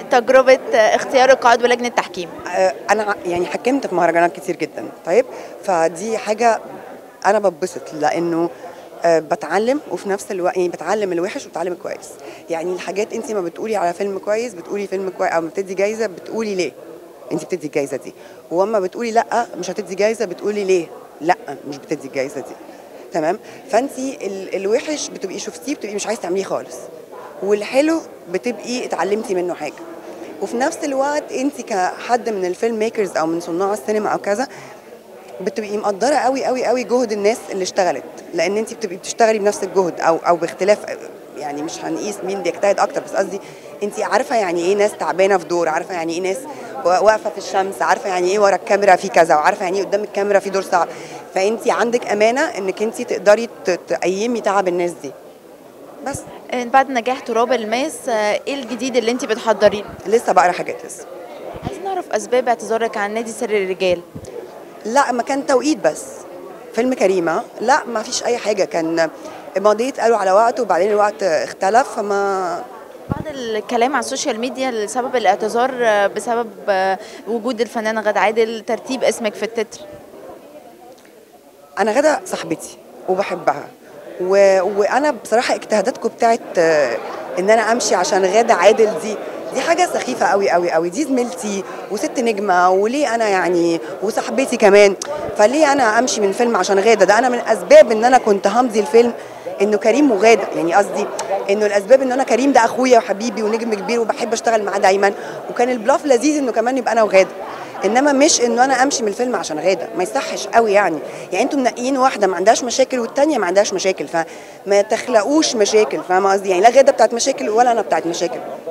تجربه اختيار القائد ولجنه التحكيم آه، انا ع- يعني حكمت في مهرجانات كتير جدا طيب فدي حاجه انا بتبسط لانه آه، بتعلم وفي نفس الوقت يعني بتعلم الوحش وبتعلم الكويس يعني الحاجات انت ما بتقولي على فيلم كويس بتقولي فيلم كويس او ما بتدي جايزه بتقولي ليه انت بتدي الجايزه دي واما بتقولي لا مش هتدي جايزه بتقولي ليه لا مش بتدي الجايزه دي تمام فانت ال- الوحش بتبقي شفتيه بتبقي مش عايزه تعمليه خالص والحلو بتبقي اتعلمتي منه حاجه وفي نفس الوقت انت كحد من الفيلم ميكرز او من صناع السينما او كذا بتبقي مقدره قوي قوي قوي جهد الناس اللي اشتغلت لان انت بتبقي بتشتغلي بنفس الجهد او او باختلاف يعني مش هنقيس مين بيجتهد اكتر بس قصدي انت عارفه يعني ايه ناس تعبانه في دور عارفه يعني ايه ناس واقفه في الشمس عارفه يعني ايه ورا الكاميرا في كذا وعارفه يعني ايه قدام الكاميرا في دور صعب فانت عندك امانه انك انت تقدري ت- تقيمي تعب الناس دي بس آه، بعد نجاح تراب الماس آه، ايه الجديد اللي انت بتحضريه لسه بقرا حاجات لسه عايزين نعرف اسباب اعتذارك عن نادي سر الرجال لا ما كان توقيت بس فيلم كريمه لا ما فيش اي حاجه كان مضيت قالوا على وقت وبعدين الوقت اختلف فما بعد الكلام على السوشيال ميديا لسبب الاعتذار آه، بسبب آه، وجود الفنانه غادة عادل ترتيب اسمك في التتر انا غدا صاحبتي وبحبها و... وانا بصراحه اجتهاداتكم بتاعت آه، ان انا امشي عشان غاده عادل دي دي حاجه سخيفه قوي قوي قوي دي زميلتي وست نجمه وليه انا يعني وصاحبتي كمان فليه انا امشي من فيلم عشان غاده ده انا من اسباب ان انا كنت همضي الفيلم انه كريم وغاده يعني قصدي انه الاسباب ان انا كريم ده اخويا وحبيبي ونجم كبير وبحب اشتغل معاه دايما وكان البلاف لذيذ انه كمان يبقى انا وغاده انما مش انه انا امشي من الفيلم عشان غاده ما يصحش قوي يعني يعني انتوا منقيين واحده ما عندهاش مشاكل والتانيه ما عندهاش مشاكل فما تخلقوش مشاكل فاهمه قصدي يعني لا غاده بتاعت مشاكل ولا انا بتاعت مشاكل